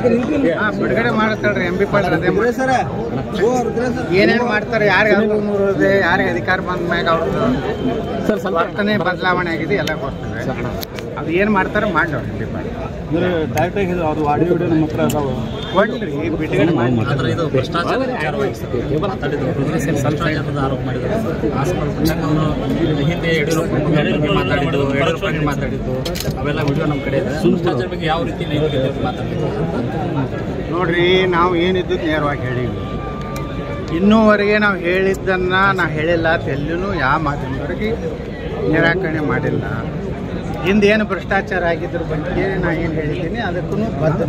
ಹಾ, ಬಿಡುಗಡೆ ಮಾಡತ್ತಳ್ರಿ M B Patil ಅದೇ ಮಾಡ್ತಾರೆ. ಏನೇನ್ ಮಾಡ್ತಾರೆ ಯಾರಿಗೆ ಅನುಭವ ಮೂರಿದೆ ಯಾರಿಗೆ ಅಧಿಕಾರ ಬಂದ ಮ್ಯಾಗ ಅವ್ರದ್ದು ವರ್ತನೆ ಬದಲಾವಣೆ ಆಗಿದೆ ಎಲ್ಲ ಗೊತ್ತಿದೆ ಅದು ಏನ್ ಮಾಡ್ತಾರೆ ಮಾಡ್ಲವ್ರಿ ಎಂ ಬಿ ಪಾಟೀಲ್ ಡೈರೆಕ್ಟ್ ಆಗಿ ಅದು ಆಡಿಯೋ ವಿಡಿಯೋ ನಮ್ಮ ಹತ್ರ ಅದಾವ ಕೊಡ್ಲಿ ಬಿಡುಗಡೆ ಮಾಡಿ ಆದ್ರೆ ಇದು ಭ್ರಷ್ಟಾಚಾರ ವಿಚಾರವಾಗಿ ಸರ್ ಮಾತಾಡಿದ್ರು ಭ್ರಷ್ಟಾಚಾರದ ಆರೋಪ ಮಾಡಿದ್ರು ಆ ಸಂದರ್ಭದಲ್ಲಿ ಅವರು ಹಿಂದೆ ಯಡಿಯೂರಪ್ಪ ಬಗ್ಗೆ ಮಾತಾಡಿದ್ದು ಯಡಿಯೂರಪ್ಪ ಬಗ್ಗೆ ಮಾತಾಡಿದ್ದು ಅವೆಲ್ಲ ವಿಡಿಯೋ ನಮ್ಮ ಕಡೆ ಇದೆ ಭ್ರಷ್ಟಾಚಾರ ಬಗ್ಗೆ ಯಾವ ರೀತಿ ನೈತಿಕತೆ ಮಾತಾಡಿದ್ರು ನೋಡ್ರಿ ನಾವು ಏನಿದ್ದು ನೇರವಾಗಿ ಹೇಳಿವಿ ಇನ್ನೂವರೆಗೆ ನಾವು ಹೇಳಿದ್ದನ್ನ ನಾವು ಹೇಳಿಲ್ಲ ಅಂತ ಎಲ್ಲಿನೂ ಯಾವ ಮಾಧ್ಯಮದವರೆಗೆ ನಿರಾಕರಣೆ ಮಾಡಿಲ್ಲ ಹಿಂದೆ ಏನು ಭ್ರಷ್ಟಾಚಾರ ಆಗಿದ್ರ ಬಗ್ಗೆ ನಾ ಏನು ಹೇಳಿದ್ದೀನಿ ಅದಕ್ಕೂ ಬದ್ಧ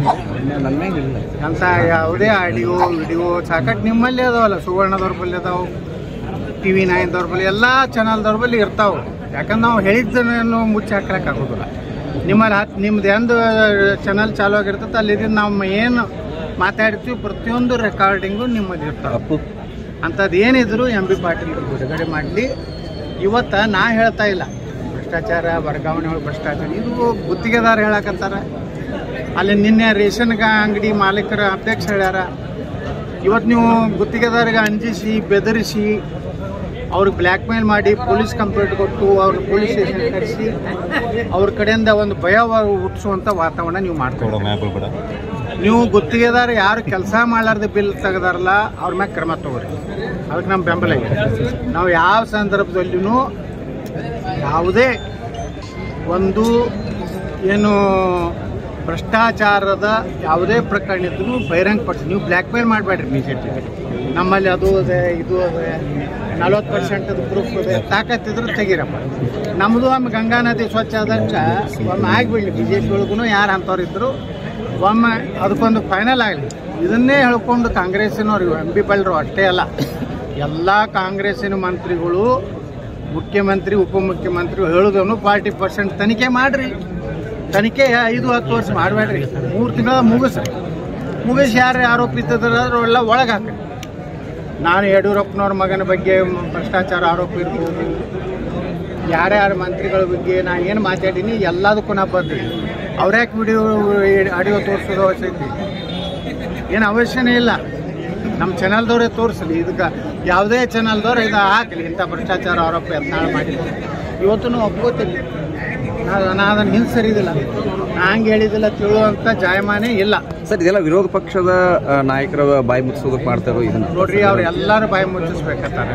ಅಂತ ಯಾವುದೇ ಆಡಿಯೋ ವಿಡಿಯೋ ಸಾಕಷ್ಟು ನಿಮ್ಮಲ್ಲಿ ಅದಾವಲ್ಲ ಸುವರ್ಣದವ್ರ ಬಲ್ಲಿ ಅದಾವು ಟಿ ವಿ ನೈನ್ದವ್ರ ಬಲ್ಲಿ ಎಲ್ಲ ಚಾನಲ್ದವ್ರ ಬಲ್ಲಿ ಇರ್ತಾವೆ ಯಾಕಂದ್ರೆ ನಾವು ಹೇಳಿದ್ದನ್ನು ಮುಚ್ಚಿ ಹಾಕ್ಲಕ್ಕೆ ಆಗೋದಿಲ್ಲ ನಿಮ್ಮಲ್ಲಿ ಹತ್ತು ನಿಮ್ದು ಎಂದು ಚಾನಲ್ ಚಾಲು ಆಗಿರ್ತದೆ ಅಲ್ಲಿದ್ದು ನಾವು ಏನು ಮಾತಾಡ್ತೀವಿ ಪ್ರತಿಯೊಂದು ರೆಕಾರ್ಡಿಂಗು ನಿಮ್ಮಲ್ಲಿ ಇರ್ತಾವೆ ಅಂಥದ್ದು ಏನಿದ್ರು ಎಂ ಬಿ ಪಾಟೀಲ್ ಬಿಡುಗಡೆ ಮಾಡಲಿ ಇವತ್ತು ನಾ ಹೇಳ್ತಾ ಇಲ್ಲ ಭ್ರಷ್ಟಾಚಾರ ವರ್ಗಾವಣೆ ಒಳಗೆ ಭ್ರಷ್ಟಾಚಾರ ಇದು ಗುತ್ತಿಗೆದಾರ ಹೇಳಕತ್ತಾರ ಅಲ್ಲಿ ನಿನ್ನೆ ರೇಷನ್ ಗ- ಅಂಗಡಿ ಮಾಲೀಕರ ಅಧ್ಯಕ್ಷ ಹೇಳ್ಯಾರ ಇವತ್ತು ನೀವು ಗುತ್ತಿಗೆದಾರಿಗೆ ಅಂಜಿಸಿ ಬೆದರಿಸಿ ಅವ್ರಿಗೆ ಬ್ಲ್ಯಾಕ್ ಮೇಲ್ ಮಾಡಿ ಪೊಲೀಸ್ ಕಂಪ್ಲೇಂಟ್ ಕೊಟ್ಟು ಅವ್ರ ಪೊಲೀಸ್ ಸ್ಟೇಷನ್ ಕರೆಸಿ ಅವ್ರ ಕಡೆಯಿಂದ ಒಂದು ಭಯ ಹುಟ್ಟಿಸುವಂಥ ವಾತಾವರಣ ನೀವು ಮಾಡ್ಕೊಡೋ ನೀವು ಗುತ್ತಿಗೆದಾರ ಯಾರು ಕೆಲಸ ಮಾಡಲಾರ್ದೆ ಬಿಲ್ ತೆಗೆದಾರಲ್ಲ ಅವ್ರ ಮ್ಯಾಗ ಕ್ರಮ ತಗೋರಿ ಅದಕ್ಕೆ ನಮ್ಮ ಬೆಂಬಲ ಇದೆ ನಾವು ಯಾವ ಸಂದರ್ಭದಲ್ಲಿನೂ ಯಾವುದೇ ಒಂದು ಏನು ಭ್ರಷ್ಟಾಚಾರದ ಯಾವುದೇ ಪ್ರಕರಣ ಇದ್ರೂ ಬಹಿರಂಗ ಪಡಿಸಿ ನೀವು ಬ್ಲ್ಯಾಕ್ ಮೇಲ್ ಮಾಡಬೇಡ್ರಿ ಬಿ ಜೆ ಪಿ ನಮ್ಮಲ್ಲಿ ಅದು ಅದೇ ಇದು ಅದೇ ನಲ್ವತ್ತು ಪರ್ಸೆಂಟ್ ಪ್ರೂಫ್ ಇದೆ ತಾಕತ್ತಿದ್ರೆ ತೆಗೀರಪ್ಪ ನಮ್ಮದು ಒಮ್ಮೆ ಗಂಗಾ ನದಿ ಸ್ವಚ್ಛ ಆದಂಗ ಒಮ್ಮೆ ಆಗಿಬಿಡ್ಲಿ ಬಿ ಜೆ ಪಿ ಒಳಗೂ ಯಾರು ಅಂಥವ್ರು ಇದ್ರು ಒಮ್ಮೆ ಅದಕ್ಕೊಂದು ಫೈನಲ್ ಆಗಲಿ ಇದನ್ನೇ ಹೇಳ್ಕೊಂಡು ಕಾಂಗ್ರೆಸ್ಸಿನವ್ರು ಎಂ ಬಿ ಬಲ್ರು ಅಷ್ಟೇ ಅಲ್ಲ ಎಲ್ಲ ಕಾಂಗ್ರೆಸ್ಸಿನ ಮಂತ್ರಿಗಳು ಮುಖ್ಯಮಂತ್ರಿ ಉಪಮುಖ್ಯಮಂತ್ರಿ ಹೇಳೋದನ್ನು ಫಾರ್ಟಿ ಪರ್ಸೆಂಟ್ ತನಿಖೆ ಮಾಡಿರಿ ತನಿಖೆ ಐದು ಹತ್ತು ವರ್ಷ ಮಾಡಬೇಡ್ರಿ ಮೂರು ತಿಂಗಳ ಮುಗಿಸ್ರಿ ಮುಗಿಸಿ ಯಾರು ಆರೋಪಿತದ್ರ ಎಲ್ಲ ಒಳಗೆ ಹಾಕ್ರಿ ನಾನು ಯಡಿಯೂರಪ್ಪನವ್ರ ಮಗನ ಬಗ್ಗೆ ಭ್ರಷ್ಟಾಚಾರ ಆರೋಪ ಇರ್ಬೋದು ಯಾರ್ಯಾರ ಮಂತ್ರಿಗಳ ಬಗ್ಗೆ ನಾನು ಏನು ಮಾತಾಡೀನಿ ಎಲ್ಲದಕ್ಕೂ ನಾ ಬಂದ್ರಿ ಅವ್ರ್ಯಾಕೆ ವಿಡಿಯೋ ಆಡಿಯೋ ತೋರಿಸೋದು ಅವಶ್ಯಕತೆ ಏನು ಅವಶ್ಯನೇ ಇಲ್ಲ ನಮ್ಮ ಚಾನಲ್ದವರೇ ತೋರಿಸಲಿ ಇದಕ್ಕೆ ಯಾವುದೇ ಚಾನಲ್ದವ್ರು ಇದು ಹಾಕಲಿ ಇಂಥ ಭ್ರಷ್ಟಾಚಾರ ಆರೋಪ ಯತ್ನಾಳ ಮಾಡಿದ್ರು ಇವತ್ತು ನಾವು ಒಪ್ಕೋತೀವಿ ನಾ- ನಾ ಅದನ್ನು ಹಿಂಸರಿದಿಲ್ಲ ನಾ ಹಂಗೆ ಹೇಳಿದಿಲ್ಲ ತಿಳುವಂಥ ಜಾಯಮಾನೇ ಇಲ್ಲ ಸರ್ ಇದೆಲ್ಲ ವಿರೋಧ ಪಕ್ಷದ ಆ, ನಾಯಕರ ಬಾಯಿ ಮುಚ್ಚಿಸೋದಕ್ಕೆ ಮಾಡ್ತಾರೋ ಇದನ್ನ ನೋಡ್ರಿ ಅವ್ರು ಎಲ್ಲರೂ ಬಾಯಿ ಮುಚ್ಚಿಸ್ಬೇಕಂತಾರೆ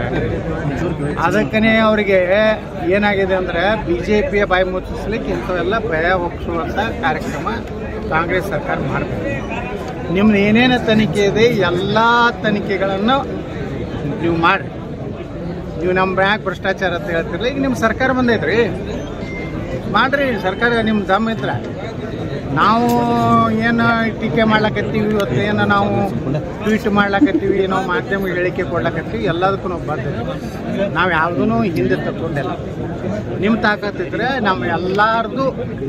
ಅದಕ್ಕನೇ ಅವರಿಗೆ ಏನಾಗಿದೆ ಅಂದ್ರೆ ಬಿ ಜೆ ಪಿಯ ಬಾಯಿ ಮುಚ್ಚಿಸ್ಲಿಕ್ಕೆ ಇಂಥವೆಲ್ಲ ಭಯ ಒಪ್ಪಿಸುವಂಥ ಕಾರ್ಯಕ್ರಮ ಕಾಂಗ್ರೆಸ್ ಸರ್ಕಾರ ಮಾಡಬೇಕು ನಿಮ್ದು ಏನೇನು ತನಿಖೆ ಇದೆ ಎಲ್ಲ ತನಿಖೆಗಳನ್ನು ನೀವು ಮಾಡಿರಿ ನೀವು ನಮ್ಮ ಬ್ಯಾಂಕ್ ಭ್ರಷ್ಟಾಚಾರ ಅಂತ ಹೇಳ್ತಿರಲ್ಲ ಈಗ ನಿಮ್ಮ ಸರ್ಕಾರ ಬಂದೈತ್ರಿ ಮಾಡ್ರಿ ಸರ್ಕಾರ ನಿಮ್ಮ ದಮ್ ಇದ್ರ ನಾವು ಏನು ಟೀಕೆ ಮಾಡ್ಲಕತ್ತೀವಿ ಇವತ್ತು ಏನು ನಾವು ಟ್ವೀಟ್ ಮಾಡ್ಲಕತ್ತೀವಿ ಏನೋ ಮಾಧ್ಯಮ ಹೇಳಿಕೆ ಕೊಡ್ಲಕತ್ತೀವಿ ಎಲ್ಲದಕ್ಕೂ ನಾವು ಬದ್ಧ ನಾವು ಯಾವುದೂ ಹಿಂದೆ ತಗೊಂಡಿಲ್ಲ ನಿಮ್ಮ ತಾಕತ್ತಿದ್ರೆ ನಮ್ಮ ಎಲ್ಲಾರ್ದು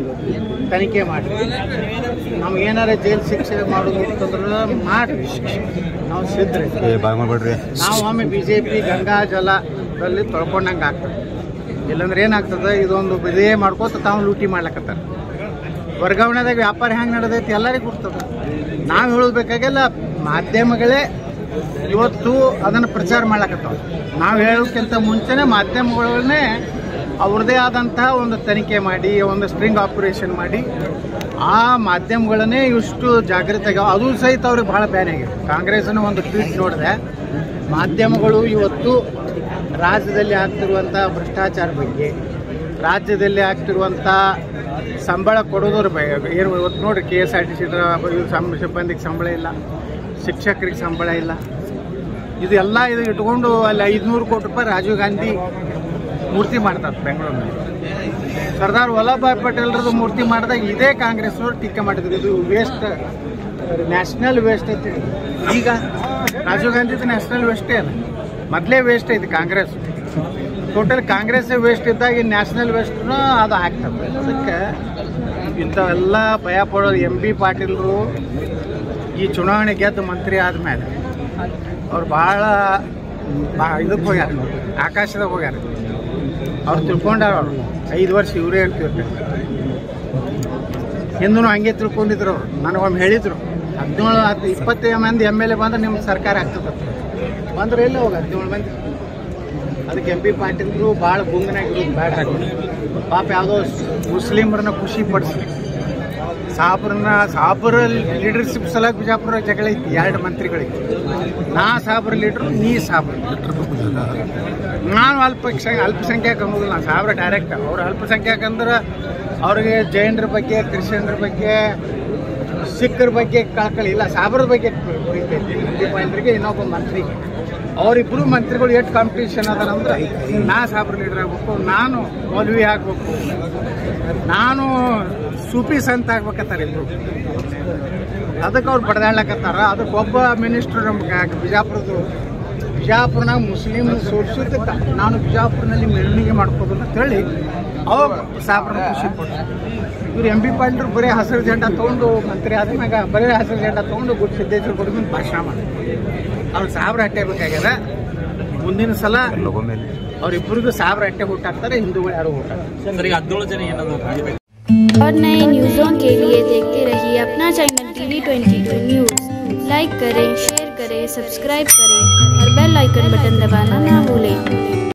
ತನಿಖೆ ಮಾಡಿರಿ ನಮ್ಗೆ ಏನಾರ ಜೈಲು ಶಿಕ್ಷೆ ಮಾಡೋದು ಅಂತಂದ್ರೆ ಮಾಡಿರಿ ನಾವು ಸಿದ್ಧರಿ ನಾವು ಒಮ್ಮೆ ಬಿ ಜೆ ಪಿ ಗಂಗಾ ಜಲದಲ್ಲಿ ತೊಳ್ಕೊಂಡಂಗೆ ಆಗ್ತದೆ ಇಲ್ಲಾಂದ್ರೆ ಏನಾಗ್ತದೆ ಇದೊಂದು ಇದೇ ಮಾಡ್ಕೋತ ತಾವು ಲೂಟಿ ಮಾಡ್ಲಕತ್ತಾರ ವರ್ಗಾವಣೆದಾಗ ವ್ಯಾಪಾರ ಹೆಂಗೆ ನಡೆದೈತಿ ಎಲ್ಲರಿಗೂ ಗೊತ್ತದ ನಾವು ಹೇಳಬೇಕಾಗೆಲ್ಲ ಮಾಧ್ಯಮಗಳೇ ಇವತ್ತು ಅದನ್ನು ಪ್ರಚಾರ ಮಾಡ್ಲಕತ್ತಾವ ನಾವು ಹೇಳೋಕ್ಕಿಂತ ಮುಂಚೆನೇ ಮಾಧ್ಯಮಗಳನ್ನೇ ಅವ್ರದ್ದೇ ಆದಂತಹ ಒಂದು ತನಿಖೆ ಮಾಡಿ ಒಂದು ಸ್ಟ್ರಿಂಗ್ ಆಪರೇಷನ್ ಮಾಡಿ ಆ ಮಾಧ್ಯಮಗಳನ್ನೇ ಇಷ್ಟು ಜಾಗೃತಿ ಆಗ್ಯಾವ ಅದು ಸಹಿತ ಅವ್ರಿಗೆ ಭಾಳ ಬ್ಯಾನ್ ಆಗಿದೆ ಕಾಂಗ್ರೆಸ್ನ ಒಂದು ಟ್ವೀಟ್ ನೋಡಿದೆ ಮಾಧ್ಯಮಗಳು ಇವತ್ತು ರಾಜ್ಯದಲ್ಲಿ ಆಗ್ತಿರುವಂಥ ಭ್ರಷ್ಟಾಚಾರ ಬಗ್ಗೆ ರಾಜ್ಯದಲ್ಲಿ ಆಗ್ತಿರುವಂಥ ಸಂಬಳ ಕೊಡೋದ್ರ ಬಗ್ಗೆ ಏನು ಇವತ್ತು ನೋಡ್ರಿ K S R T C ಸಿಬ್ಬಂದಿಗೆ ಸಂಬಳ ಇಲ್ಲ ಶಿಕ್ಷಕರಿಗೆ ಸಂಬಳ ಇಲ್ಲ ಇದೆಲ್ಲ ಇದು ಇಟ್ಕೊಂಡು ಅಲ್ಲಿ ಐದುನೂರು ಕೋಟಿ ರೂಪಾಯಿ ರಾಜೀವ್ ಗಾಂಧಿ ಮೂರ್ತಿ ಮಾಡ್ತಾರೆ ಬೆಂಗಳೂರಿನಲ್ಲಿ ಸರ್ದಾರ್ ವಲ್ಲಭಭಾಯ್ ಪಟೇಲ್ರದ್ದು ಮೂರ್ತಿ ಮಾಡಿದಾಗ ಇದೇ ಕಾಂಗ್ರೆಸ್ನವ್ರು ಟೀಕೆ ಮಾಡಿದ್ರು ಇದು ವೇಸ್ಟ್ ನ್ಯಾಷನಲ್ ವೇಸ್ಟ್ ಐತಿ ಈಗ ರಾಜೀವ್ ಗಾಂಧಿದು ನ್ಯಾಷನಲ್ ವೇಸ್ಟೇ ಅಲ್ಲ ಮೊದಲೇ ವೇಸ್ಟ್ ಐತಿ ಕಾಂಗ್ರೆಸ್ ಟೋಟಲ್ ಕಾಂಗ್ರೆಸ್ ವೇಸ್ಟ್ ಇದ್ದಾಗ ನ್ಯಾಷನಲ್ ವೇಸ್ಟ್ನು ಅದು ಆಗ್ತದೆ ಅದಕ್ಕೆ ಇಂಥವೆಲ್ಲ ಭಯ ಪಡೋದು ಎಂ ಬಿ ಪಾಟೀಲ್ರು ಈ ಚುನಾವಣೆ ಗೆದ್ದು ಮಂತ್ರಿ ಆದ್ಮೇಲೆ ಅವ್ರು ಭಾಳ ಬಾ ಇದಕ್ಕೆ ಹೋಗ್ಯಾರ ಆಕಾಶದಾಗ ಹೋಗ್ಯಾರ ಅವ್ರು ತಿಳ್ಕೊಂಡಾರ ಅವರು ಐದು ವರ್ಷ ಇವರೇ ಇರ್ತಿರ್ತಾರೆ ಹಿಂದೂ ಹಂಗೆ ತಿಳ್ಕೊಂಡಿದ್ರು ಅವ್ರು ನನಗೊಮ್ಮೆ ಹೇಳಿದ್ರು ಹದಿನೇಳು ಹತ್ತು ಇಪ್ಪತ್ತೈದು ಮಂದಿ ಎಮ್ ಎಲ್ ಎ ಬಂದ್ರೆ ನಿಮ್ಮ ಸರ್ಕಾರ ಆಗ್ತದೆ ಬಂದ್ರೆ ಎಲ್ಲ ಹೋಗ ಹದಿನೇಳು ಮಂದಿ ಅದಕ್ಕೆ ಎಂ ಪಿ ಪಾಟೀಲ್ರು ಭಾಳ ಗುಂಗನಾಗಿರೋದು ಬೇಡ ಪಾಪ ಯಾವುದೋ ಮುಸ್ಲಿಮರನ್ನ ಖುಷಿ ಪಡಿಸಿ ಸಾಬ್ರನ್ನ ಸಾಬ್ರ ಲೀಡರ್ಶಿಪ್ ಸಲ ಬಿಜಾಪುರ ಜಗಳ ಐತಿ ಎರಡು ಮಂತ್ರಿಗಳಿಗೆ ನಾ ಸಾಬ್ರ ಲೀಡ್ರು ನೀ ಸಾಬ್ರ ನಾನು ಅಲ್ಪಸಂಖ್ಯಾ ಅಲ್ಪಸಂಖ್ಯಾಕ ಅನ್ನೋದಿಲ್ಲ ನಾನು ಸಾಬ್ರ ಡೈರೆಕ್ಟ್ ಅವ್ರು ಅಲ್ಪಸಂಖ್ಯಾಕ ಅಂದ್ರೆ ಅವ್ರಿಗೆ ಜೈನರ ಬಗ್ಗೆ ಕ್ರಿಶ್ಚಿಯನ್ರ ಬಗ್ಗೆ ಸಿಖ್ಖರ ಬಗ್ಗೆ ಕಳ್ಕಳಿ ಇಲ್ಲ ಸಾಬ್ರದ ಬಗ್ಗೆ ಪ್ರೀತಿ ಐತಿ ದೀಪಾವಳಿಗೆ ಇನ್ನೊಬ್ಬ ಮಂತ್ರಿ ಅವರಿಬ್ಬರು ಮಂತ್ರಿಗಳು ಎಷ್ಟು ಕಾಂಪಿಟೇಷನ್ ಅದ ಅಂದ್ರೆ ನಾ ಸಾಬ್ರ ಲೀಡರ್ ಆಗ್ಬೇಕು ನಾನು ಮೌಲ್ವಿ ಆಗ್ಬೇಕು ನಾನು ಸೂಪಿ ಸಂತ ಆಗ್ಬೇಕತ್ತಾರ ಇಬ್ರು ಅದಕ್ಕೆ ಅವ್ರು ಬಡದಾಡ್ಲಕತ್ತಾರ ಅದಕ್ಕೆ ಒಬ್ಬ ಮಿನಿಸ್ಟ್ರು ನಮ್ಗೆ ಬಿಜಾಪುರದ್ದು ಬಿಜಾಪುರನಾಗ ಮುಸ್ಲಿಮ್ ಸೋಲ್ಸೋದಕ್ಕೆ ನಾನು ಬಿಜಾಪುರನಲ್ಲಿ ಮೆರವಣಿಗೆ ಮಾಡ್ಕೋದು ಅಂತ ಹೇಳಿ ಅವಾಗ ಸಾಬ್ರನ್ನ ಖುಷಿ ಪಟ್ಟು ಇವ್ರು ಎಂ ಬಿ ಪಾಟೀಲ್ರು ಬರೀ ಹಸಿರು ಜೆಂಡಾ ತೊಗೊಂಡು ಮಂತ್ರಿ ಆದ್ಮ್ಯಾಗ ಬರೀ ಹಸಿರು ಜೆಂಡಾ ತೊಗೊಂಡು ಗುಡ್ ಸಿದ್ದೇಶ್ವರ ಕೊಡಗಿನ ಭಾಷಣ ಮಾಡಿ ಅವ್ರು ಸಾವಿರ ಅಟ್ಟೆ ಬೇಕಾಗ್ಯದ ಮುಂದಿನ ಸಲ ಅವ್ರಿಬ್ಬರಿಗೂ ಸಾವಿರ ಅಟ್ಟೆ ಹುಟ್ಟಾಕ್ತಾರೆ ಹಿಂದೂಗಳು ಯಾರು ಹುಟ್ಟಾಕ್ತಾರೆ ಸರ್ ಈಗ ಹದಿನೇಳು ಜನ ಏನದು और नए न्यूज़ों के लिए देखते रहिए अपना channel TV twenty two news like करें शेयर करें सब्सक्राइब करें और बेल आइकन बटन दबाना ना भूलें